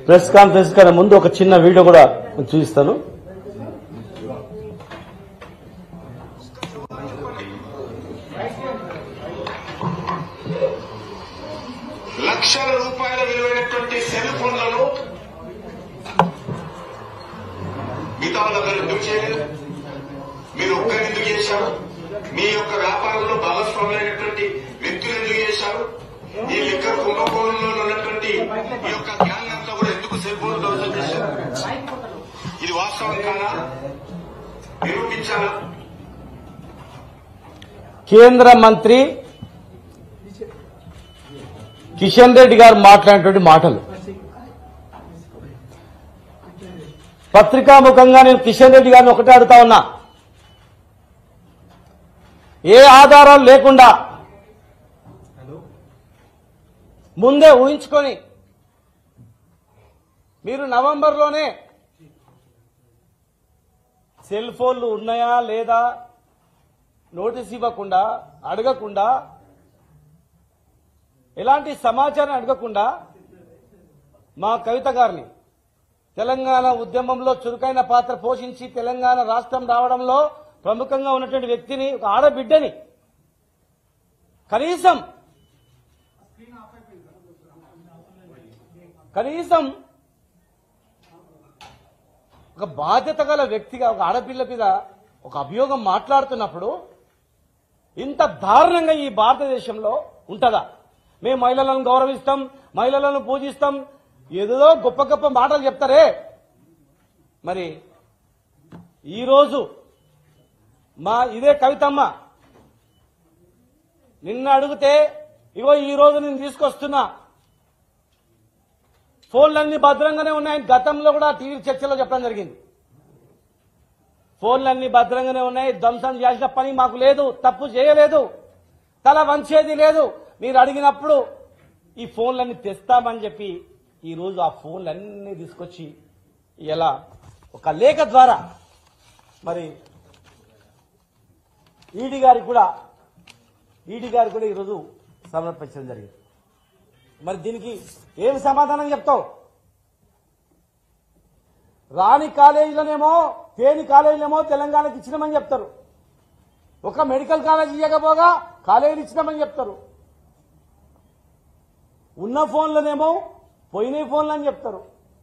press conference కన్నా ముందు ఒక చిన్న వీడియో కూడా చూపిస్తాను లక్షల రూపాయల విలువైనటువంటి సెల్ ఫోన్లను మిగతా వాళ్ళందరూ ఎందుకు చేయలేదు మీరు ఒక్కరు ఎందుకు చేశారు మీ యొక్క వ్యాపారంలో భాగస్వాములైనటువంటి వ్యక్తులు ఎందుకు చేశారు ఈ లిక్కర్ కుంభకోణంలో ఉన్నటువంటి ఈ యొక్క గ్యాంగ్ అంతా కూడా ఎందుకు సెల్ ఫోన్ దోషం చేశారు ఇది వాస్తవం కాదా నిరూపించాలా కేంద్ర మంత్రి కిషన్ రెడ్డి గారు మాట్లాడినటువంటి మాటలు పత్రికాముఖంగా నేను కిషన్ రెడ్డి గారిని ఒకటే అడుగుతా ఉన్నా ఏ ఆధారాలు లేకుండా ముందే ఊహించుకొని మీరు నవంబర్లోనే సెల్ ఫోన్లు ఉన్నాయా లేదా నోటీస్ ఇవ్వకుండా అడగకుండా ఎలాంటి సమాచారం అడగకుండా మా కవిత గారిని తెలంగాణ ఉద్యమంలో చురుకైన పాత్ర పోషించి తెలంగాణ రాష్ట్రం రావడంలో ప్రముఖంగా ఉన్నటువంటి వ్యక్తిని ఒక ఆడబిడ్డని కనీసం కనీసం ఒక బాధ్యత గల వ్యక్తిగా ఒక ఆడపిల్ల మీద ఒక అభియోగం మాట్లాడుతున్నప్పుడు ఇంత దారుణంగా ఈ భారతదేశంలో ఉంటుందా మేము మహిళలను గౌరవిస్తాం మహిళలను పూజిస్తాం ఏదో గొప్ప గొప్ప మాటలు చెప్తారే మరి ఈరోజు మా ఇదే కవితమ్మ నిన్న అడిగితే ఇగో ఈ రోజు నేను తీసుకొస్తున్నా ఫోన్లన్నీ భద్రంగానే ఉన్నాయని గతంలో కూడా టీవీ చర్చలో చెప్పడం జరిగింది ఫోన్లన్నీ భద్రంగానే ఉన్నాయి ధ్వంసం చేసిన పని మాకు లేదు తప్పు చేయలేదు తల వంచేది లేదు మీరు అడిగినప్పుడు ఈ ఫోన్లన్నీ తెస్తామని చెప్పి ఈ రోజు ఆ ఫోన్లన్నీ తీసుకొచ్చి ఇలా ఒక లేఖ ద్వారా మరి ఈడీ గారికి కూడా ఈడీ గారికి కూడా ఈరోజు సమర్పించడం జరిగింది మరి దీనికి ఏం సమాధానం చెప్తావు రాని కాలేజీలోనేమో తేని కాలేజీలేమో తెలంగాణకి ఇచ్చినామని చెప్తారు ఒక మెడికల్ కాలేజ్ ఇవ్వకపోగా కాలేజీలు ఇచ్చినామని చెప్తారు ఉన్న ఫోన్లనేమో పోయిన ఫోన్లు అని చెప్తారు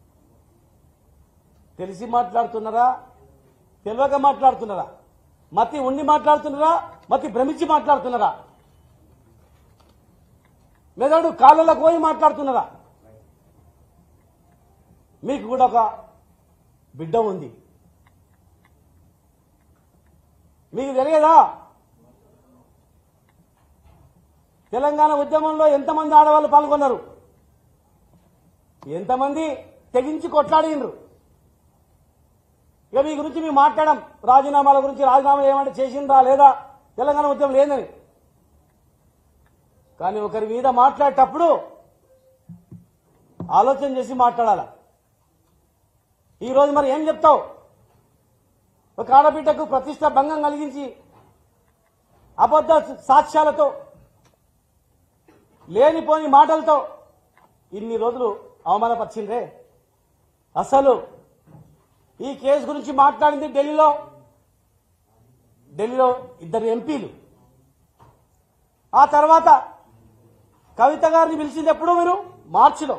తెలిసి మాట్లాడుతున్నారా తెలియక మాట్లాడుతున్నారా మతి ఉండి మాట్లాడుతున్నారా మతి భ్రమించి మాట్లాడుతున్నారా మెదడు కాళ్ళలోకి పోయి మాట్లాడుతున్నారా మీకు కూడా ఒక బిడ్డ ఉంది మీకు తెలియదా తెలంగాణ ఉద్యమంలో ఎంతమంది ఆడవాళ్ళు పాల్గొన్నారు ఎంతమంది తెగించి కొట్లాడినరు ఇక మీ గురించి మేము మాట్లాడడం రాజీనామాల గురించి రాజీనామా ఏమంటే చేసిందా లేదా తెలంగాణ ఉద్యమం లేదని కానీ ఒకరి మీద మాట్లాడేటప్పుడు ఆలోచన చేసి మాట్లాడాల ఈరోజు మరి ఏం చెప్తావు ఒక ఆడబిడ్డకు ప్రతిష్ట భంగం కలిగించి అబద్ధ సాక్ష్యాలతో లేనిపోని మాటలతో ఇన్ని రోజులు అవమానపరిచిందే అసలు ఈ కేసు గురించి మాట్లాడింది ఢిల్లీలో ఢిల్లీలో ఇద్దరు ఎంపీలు ఆ తర్వాత కవిత గారిని పిలిచింది ఎప్పుడు మీరు మార్చిలో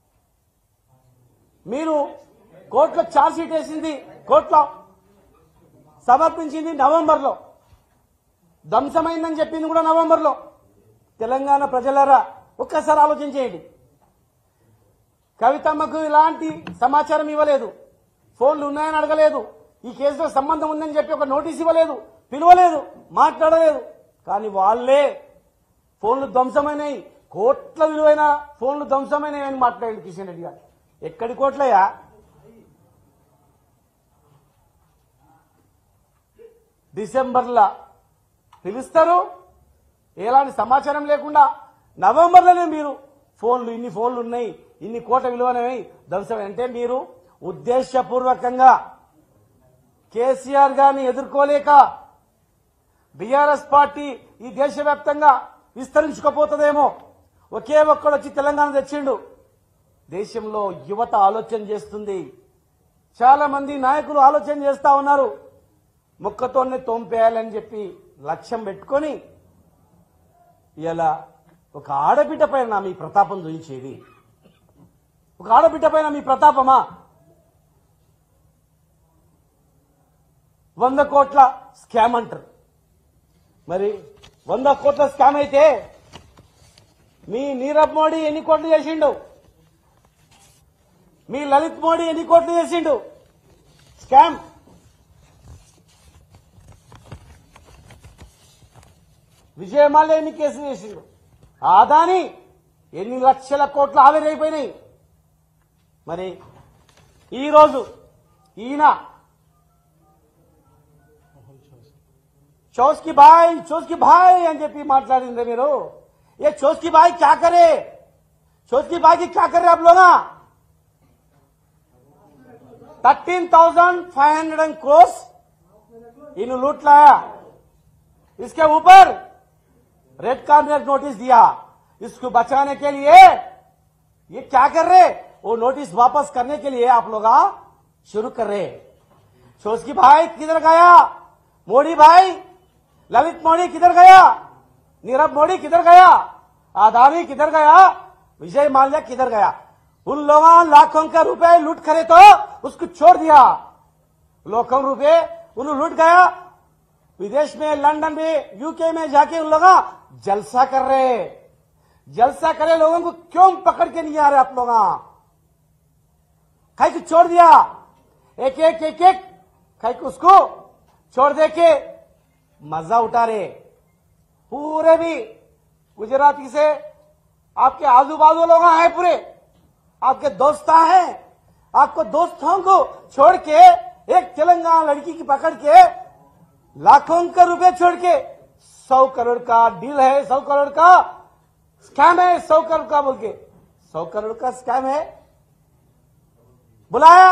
మీరు కోర్టులో ఛార్జ్ షీట్ వేసింది కోర్టులో సమర్పించింది నవంబర్లో ధ్వంసమైందని చెప్పింది కూడా నవంబర్లో తెలంగాణ ప్రజలారా ఒక్కసారి ఆలోచన చేయండి కవితమ్మకు ఇలాంటి సమాచారం ఇవ్వలేదు ఫోన్లు ఉన్నాయని అడగలేదు ఈ కేసులో సంబంధం ఉందని చెప్పి ఒక నోటీస్ ఇవ్వలేదు పిలవలేదు మాట్లాడలేదు కానీ వాళ్ళే ఫోన్లు ధ్వంసమైనవి కోట్ల విలువైన ఫోన్లు ధ్వంసమైనవి అని మాట్లాడింది కిషన్ రెడ్డి గారు ఎక్కడి కోట్లయ్యా డిసెంబర్లో పిలుస్తారు ఎలాంటి సమాచారం లేకుండా నవంబర్లోనే మీరు ఫోన్లు ఇన్ని ఫోన్లు ఉన్నాయి ఇన్ని కోట్ల విలువనవి ధ్వంసం అంటే మీరు ఉద్దేశపూర్వకంగా కేసీఆర్ గారిని ఎదుర్కోలేక బీఆర్ఎస్ పార్టీ ఈ దేశవ్యాప్తంగా విస్తరించుకోపోతుందేమో ఒకే ఒక్కడు వచ్చి తెలంగాణ తెచ్చిండు దేశంలో యువత ఆలోచన చేస్తుంది చాలా మంది నాయకులు ఆలోచన చేస్తా ఉన్నారు మొక్కతోనే తోంపేయాలని చెప్పి లక్ష్యం పెట్టుకొని ఇలా ఒక ఆడబిడ్డ పైన మీ ప్రతాపం చూయించేది ఒక ఆడబిడ్డ పైన మీ ప్రతాపమా వంద కోట్ల స్కామ్ అంటారు మరి వంద కోట్ల స్కామ్ అయితే మీ నీరవ్ మోడీ ఎన్ని కోట్లు చేసిండు మీ లలిత్ మోడీ ఎన్ని కోట్లు చేసిండు స్కామ్ విజయమాల్య ఎన్ని కేసులు చేసిండు ఆదాని ఎన్ని లక్షల కోట్లు ఆవిరైపోయినాయి మరి ఈరోజు ఈయన చౌస్కి భాయ్ చౌస్కి భాయ్ అని చెప్పి మాట్లాడింది మీరు ఏ చౌస్కి భాయ్ క్యా करे चौथी बागी क्या कर रहे आप लोग thirteen thousand five hundred and crores इन लूट लाया इसके ऊपर रेड कार्नर नोटिस दिया इसको बचाने के लिए ये क्या कर रहे वो नोटिस वापस करने के लिए आप लोग आ, शुरू कर रहे चौसकी भाई किधर गया मोदी भाई ललित मोदी किधर गया नीरव मोदी किधर गया आदानी किधर गया विजय माल्या किधर गया उन लोगों लाखों का रुपए लूट करे तो उसको छोड़ दिया लाखों रुपए उन्हें लूट गया विदेश में लंदन में यूके में जाके उन लोग जलसा कर रहे जलसा करे लोगों को क्यों पकड़ के नहीं आ रहे आप लोग कई को छोड़ दिया एक एक एक एक कई को उसको छोड़ दे के मजा उठा रहे पूरे भी गुजराती से आपके आजू बाजू लोग हैं पूरे आपके दोस्त हैं आपको दोस्तों को छोड़ के एक तेलंगाना लड़की की पकड़ के लाखों का रुपए छोड़ के सौ करोड़ का डील है सौ करोड़ का स्कैम है सौ करोड़ का बोल के सौ करोड़ का स्कैम है बुलाया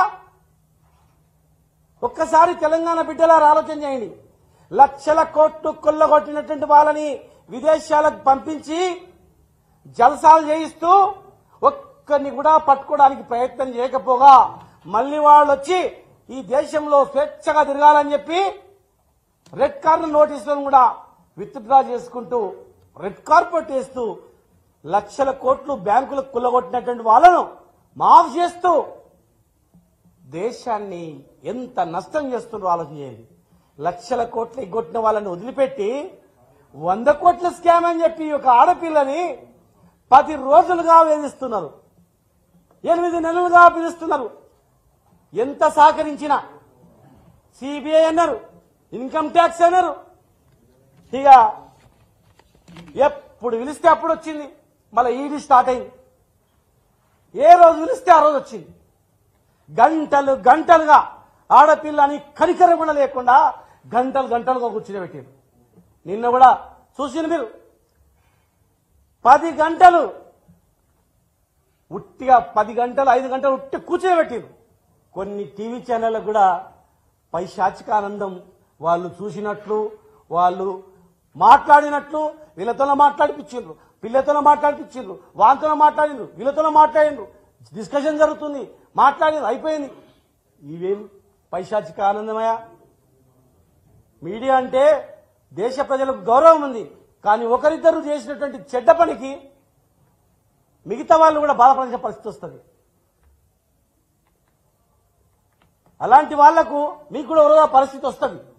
ఒక్కసారి తెలంగాణ బిడ్డలారు ఆలోచన చేయండి లక్షల కోట్లు కొల్లగొట్టినటువంటి వాళ్ళని విదేశాలకు పంపించి జలసాలు చేయిస్తూ ఒక్కరిని కూడా పట్టుకోవడానికి ప్రయత్నం చేయకపోగా మళ్ళీ వాళ్ళు వచ్చి ఈ దేశంలో స్వేచ్ఛగా తిరగాలని చెప్పి రెడ్ కార్నర్ నోటీసులను కూడా విత్డ్రా చేసుకుంటూ రెడ్ కార్పెట్ వేస్తూ లక్షల కోట్లు బ్యాంకులకు కుల్లగొట్టినటువంటి వాళ్ళను మాఫ్ చేస్తూ దేశాన్ని ఎంత నష్టం చేస్తుండ్రో ఆలోచన చేయండి లక్షల కోట్లు ఎగ్గొట్టిన వాళ్ళని వదిలిపెట్టి వంద కోట్ల స్కామ్ అని చెప్పి ఒక ఆడపిల్లని పది రోజులుగా వేధిస్తున్నారు ఎనిమిది నెలలుగా పిలుస్తున్నారు ఎంత సహకరించినా సిబిఐ అన్నారు ఇన్కమ్ ట్యాక్స్ అన్నారు ఇక ఎప్పుడు పిలిస్తే అప్పుడు వచ్చింది మళ్ళీ ఈడీ స్టార్ట్ అయింది ఏ రోజు పిలిస్తే ఆ రోజు వచ్చింది గంటలు గంటలుగా ఆడపిల్లని కనికరం కూడా లేకుండా గంటలు గంటలుగా కూర్చుని నిన్న కూడా చూసిన మీరు పది గంటలు ఉట్టిగా పది గంటలు ఐదు గంటలు ఉట్టి కూర్చోబెట్టిరు కొన్ని టీవీ ఛానళ్ళకు కూడా పైశాచిక ఆనందం వాళ్ళు చూసినట్లు వాళ్ళు మాట్లాడినట్లు వీళ్ళతో మాట్లాడిపించిండ్రు పిల్లతో మాట్లాడిపించిండ్రు వాళ్ళతో మాట్లాడిండ్రు వీళ్ళతో మాట్లాడిండ్రు డిస్కషన్ జరుగుతుంది మాట్లాడిండ్రు అయిపోయింది ఇవేం పైశాచిక ఆనందమయ్యా మీడియా అంటే దేశ ప్రజలకు గౌరవం ఉంది కానీ ఒకరిద్దరు చేసినటువంటి చెడ్డ పనికి మిగతా వాళ్ళు కూడా బాధపడాల్సిన పరిస్థితి వస్తుంది అలాంటి వాళ్లకు మీకు కూడా ఒక రోజు ఆ పరిస్థితి వస్తుంది